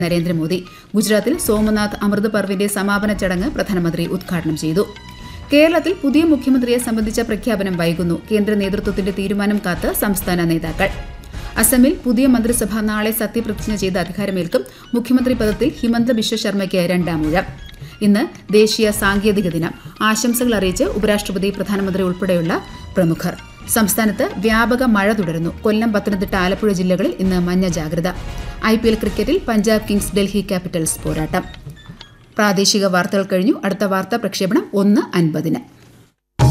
നരേന്ദ്രമോദി ഗുജറാത്തിൽ സോമനാഥ് അമൃത് പർവിന്റെ സമാപന ചടങ്ങ് പ്രധാനമന്ത്രി ഉദ്ഘാടനം ചെയ്തു കേരളത്തിൽ പുതിയ മുഖ്യമന്ത്രിയെ സംബന്ധിച്ച പ്രഖ്യാപനം വൈകുന്നു കേന്ദ്ര നേതൃത്വത്തിന്റെ തീരുമാനം കാത്ത് സംസ്ഥാന നേതാക്കൾ അസമിൽ പുതിയ മന്ത്രിസഭ നാളെ സത്യപ്രതിജ്ഞ ചെയ്ത് അധികാരമേൽക്കും മുഖ്യമന്ത്രി പദത്തിൽ ഹിമന്ത ബിശ്വ ശർമ്മയ്ക്ക് രണ്ടാം ഊഴം ഇന്ന് ദേശീയ സാങ്കേതിക ദിനം ആശംസകൾ അറിയിച്ച് ഉപരാഷ്ട്രപതി പ്രധാനമന്ത്രി ഉൾപ്പെടെയുള്ള പ്രമുഖർ സംസ്ഥാനത്ത് വ്യാപക മഴ തുടരുന്നു കൊല്ലം പത്തനംതിട്ട ആലപ്പുഴ ജില്ലകളിൽ ഇന്ന് മഞ്ഞ ജാഗ്രത ഐ പി എൽ ക്രിക്കറ്റിൽ പഞ്ചാബ് കിങ്സ് ഡൽഹി ക്യാപിറ്റൽസ് പോരാട്ടം പ്രാദേശിക വാർത്തകൾ കഴിഞ്ഞു അടുത്ത വാർത്താ പ്രക്ഷേപണം ഒന്ന് അൻപതിന്